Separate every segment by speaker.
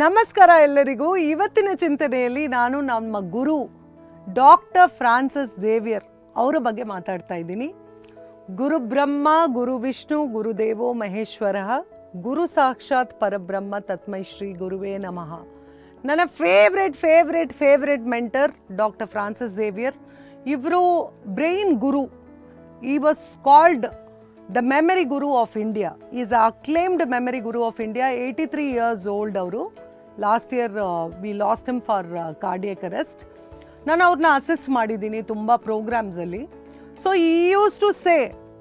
Speaker 1: ನಮಸ್ಕಾರ ಎಲ್ಲರಿಗೂ ಇವತ್ತಿನ ಚಿಂತನೆಯಲ್ಲಿ ನಾನು ನಮ್ಮ ಗುರು ಡಾಕ್ಟರ್ ಫ್ರಾನ್ಸಿಸ್ ಝೇವಿಯರ್ ಅವರ ಬಗ್ಗೆ ಮಾತಾಡ್ತಾ ಇದ್ದೀನಿ ಗುರು ಬ್ರಹ್ಮ ಗುರು ವಿಷ್ಣು ಗುರುದೇವೋ ಮಹೇಶ್ವರ ಗುರು ಸಾಕ್ಷಾತ್ ಪರಬ್ರಹ್ಮ ತತ್ಮೈ ಶ್ರೀ ಗುರುವೇ ನಮಃ ನನ್ನ favourite favourite favourite mentor doctor Francis Xavier ಇವರು brain guru he was called the memory guru of India is acclaimed memory guru of India eighty three years old ಅವರು last year we lost him for cardiac arrest ನಾನು ಅವ್ರನ್ನ assist ಮಾಡಿದ್ದೀನಿ ತುಂಬ ಪ್ರೋಗ್ರಾಮ್ಸಲ್ಲಿ so he used to say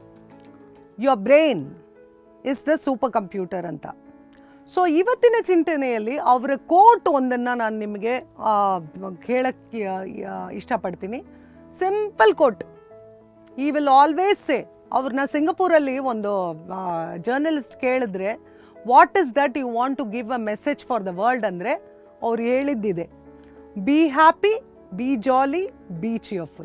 Speaker 1: your brain is the super computer ಅಂತ so ಇವತ್ತಿನ ಚಿಂತನೆಯಲ್ಲಿ ಅವರ ಕೋಟ್ ಒಂದನ್ನು ನಾನು ನಿಮಗೆ ಹೇಳಕ್ಕೆ ಇಷ್ಟಪಡ್ತೀನಿ simple coat he will always say ಅವ್ರನ್ನ ಸಿಂಗಪೂರಲ್ಲಿ ಒಂದು ಜರ್ನಲಿಸ್ಟ್ ಕೇಳಿದ್ರೆ what is that you want to give a message for the world ಅಂದರೆ ಅವ್ರು ಹೇಳಿದ್ದಿದೆ be happy be jolly be cheerful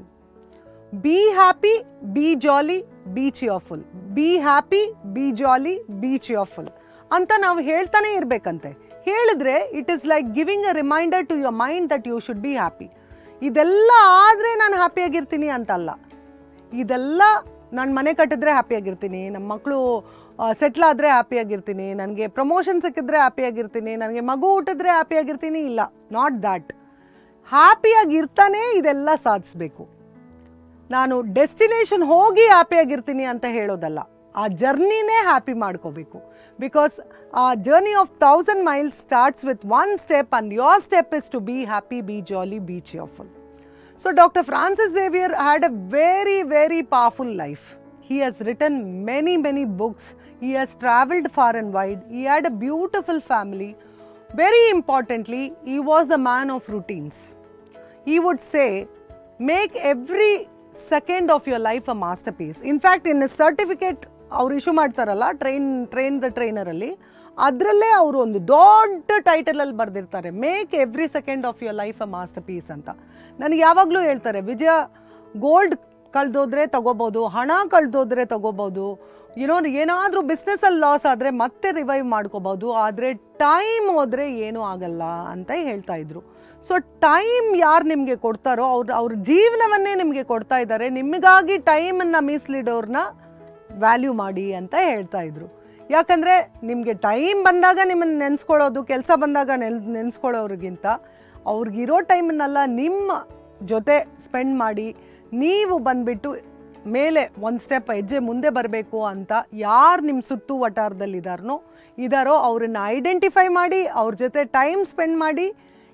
Speaker 1: be happy be jolly be cheerful be happy be jolly be cheerful ಅಂತ ನಾವು ಹೇಳ್ತಾನೆ ಇರಬೇಕಂತೆ ಹೇಳಿದ್ರೆ it is like giving a reminder to your mind that you should be happy ಇದೆಲ್ಲ ಆದರೆ ನಾನು ಹ್ಯಾಪಿಯಾಗಿರ್ತೀನಿ ಅಂತಲ್ಲ ಇದೆಲ್ಲ ನಾನು ಮನೆ ಕಟ್ಟಿದ್ರೆ ಹ್ಯಾಪಿಯಾಗಿರ್ತೀನಿ ನಮ್ಮ ಮಕ್ಕಳು ಸೆಟ್ಲ್ ಆದರೆ ಹ್ಯಾಪಿಯಾಗಿರ್ತೀನಿ ನನಗೆ ಪ್ರಮೋಷನ್ ಸಿಕ್ಕಿದ್ರೆ ಹ್ಯಾಪಿಯಾಗಿರ್ತೀನಿ ನನಗೆ ಮಗು ಹುಟ್ಟಿದ್ರೆ ಹ್ಯಾಪಿಯಾಗಿರ್ತೀನಿ ಇಲ್ಲ ನಾಟ್ ದ್ಯಾಟ್ ಹ್ಯಾಪಿಯಾಗಿರ್ತಾನೆ ಇದೆಲ್ಲ ಸಾಧಿಸ್ಬೇಕು ನಾನು ಡೆಸ್ಟಿನೇಷನ್ ಹೋಗಿ ಹ್ಯಾಪಿಯಾಗಿರ್ತೀನಿ ಅಂತ ಹೇಳೋದಲ್ಲ ಆ ಜರ್ನಿನೇ ಹ್ಯಾಪಿ ಮಾಡ್ಕೋಬೇಕು because a journey of thousand miles starts with one step and your step is to be happy be jolly be cheerful So, Dr. Francis Xavier had a very, very powerful life. He has written many, many books. He has traveled far and wide. He had a beautiful family. Very importantly, he was a man of routines. He would say, make every second of your life a masterpiece. In fact, in a certificate, ಅವ್ರು issue ಮಾಡ್ತಾರಲ್ಲ train train the ಟ್ರೈನರಲ್ಲಿ ಅದರಲ್ಲೇ ಅವರು ಒಂದು ದೊಡ್ಡ ಟೈಟಲಲ್ಲಿ ಬರೆದಿರ್ತಾರೆ make every second of your life a masterpiece ಅಂತ ನನಗೆ ಯಾವಾಗಲೂ ಹೇಳ್ತಾರೆ ವಿಜಯ ಗೋಲ್ಡ್ ಕಳೆದೋದ್ರೆ ತಗೋಬೋದು ಹಣ ಕಳೆದೋದ್ರೆ ತಗೋಬೋದು ಏನೋ ಏನಾದರೂ ಬಿಸ್ನೆಸ್ಸಲ್ಲಿ ಲಾಸ್ ಆದರೆ ಮತ್ತೆ ರಿವೈವ್ ಮಾಡ್ಕೋಬೋದು ಆದರೆ ಟೈಮ್ ಹೋದರೆ ಏನೂ ಆಗಲ್ಲ ಅಂತ ಹೇಳ್ತಾ ಇದ್ರು ಸೊ ಟೈಮ್ ಯಾರು ನಿಮಗೆ ಕೊಡ್ತಾರೋ ಅವ್ರು ಅವ್ರ ಜೀವನವನ್ನೇ ನಿಮಗೆ ಕೊಡ್ತಾ ಇದ್ದಾರೆ ನಿಮಗಾಗಿ ಟೈಮನ್ನು ಮೀಸಲಿಡೋರ್ನ ವ್ಯಾಲ್ಯೂ ಮಾಡಿ ಅಂತ ಹೇಳ್ತಾ ಇದ್ರು ಯಾಕಂದರೆ ನಿಮಗೆ ಟೈಮ್ ಬಂದಾಗ ನಿಮ್ಮನ್ನು ನೆನೆಸ್ಕೊಳ್ಳೋದು ಕೆಲಸ ಬಂದಾಗ ನೆನ್ ನೆನೆಸ್ಕೊಳ್ಳೋರಿಗಿಂತ ಅವ್ರಿಗಿರೋ ಟೈಮನ್ನೆಲ್ಲ ನಿಮ್ಮ ಜೊತೆ ಸ್ಪೆಂಡ್ ಮಾಡಿ ನೀವು ಬಂದುಬಿಟ್ಟು ಮೇಲೆ ಒಂದು ಸ್ಟೆಪ್ ಹೆಜ್ಜೆ ಮುಂದೆ ಬರಬೇಕು ಅಂತ ಯಾರು ನಿಮ್ಮ ಸುತ್ತು ವಟಾರದಲ್ಲಿದ್ದಾರನೋ ಇದ್ದಾರೋ ಅವ್ರನ್ನ ಐಡೆಂಟಿಫೈ ಮಾಡಿ ಅವ್ರ ಜೊತೆ ಟೈಮ್ ಸ್ಪೆಂಡ್ ಮಾಡಿ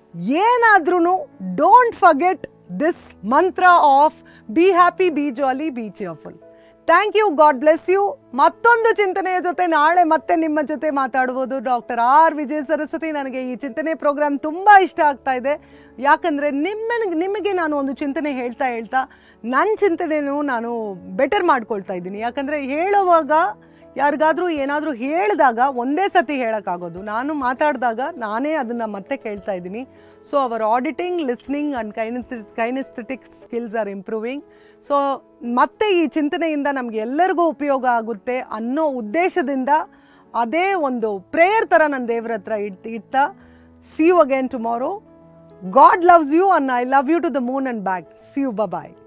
Speaker 1: ಏನಾದ್ರೂ don't forget this mantra of be happy be jolly be cheerful thank you God bless you ಮತ್ತೊಂದು ಚಿಂತನೆಯ ಜೊತೆ ನಾಳೆ ಮತ್ತೆ ನಿಮ್ಮ ಜೊತೆ ಮಾತಾಡ್ಬೋದು ಡಾಕ್ಟರ್ ಆರ್ ವಿಜಯ ಸರಸ್ವತಿ ನನಗೆ ಈ ಚಿಂತನೆ ಪ್ರೋಗ್ರಾಮ್ ತುಂಬ ಇಷ್ಟ ಆಗ್ತಾ ಇದೆ ಯಾಕಂದರೆ ನಿಮ್ಮ ನಿಮಗೆ ನಾನು ಒಂದು ಚಿಂತನೆ ಹೇಳ್ತಾ ಹೇಳ್ತಾ ನನ್ನ ಚಿಂತನೆನೂ ನಾನು ಬೆಟರ್ ಮಾಡ್ಕೊಳ್ತಾ ಇದ್ದೀನಿ ಯಾಕಂದರೆ ಹೇಳುವಾಗ ಯಾರಿಗಾದರೂ ಏನಾದರೂ ಹೇಳಿದಾಗ ಒಂದೇ ಸತಿ ಹೇಳೋಕ್ಕಾಗೋದು ನಾನು ಮಾತಾಡಿದಾಗ ನಾನೇ ಅದನ್ನು ಮತ್ತೆ ಕೇಳ್ತಾ ಇದ್ದೀನಿ so our auditing listening and kines kinesthetic skills are improving so ಮತ್ತೆ ಈ ಚಿಂತನೆಯಿಂದ ನಮಗೆ ಎಲ್ಲರಿಗೂ ಉಪಯೋಗ ಆಗುತ್ತೆ ಅನ್ನೋ ಉದ್ದೇಶದಿಂದ ಅದೇ ಒಂದು ಪ್ರೇಯರ್ ಥರ ನನ್ನ ದೇವ್ರ ಹತ್ರ ಇಟ್ ಇಡ್ತಾ see you again tomorrow God loves you ಅನ್ನ I love you to the moon and back see you bye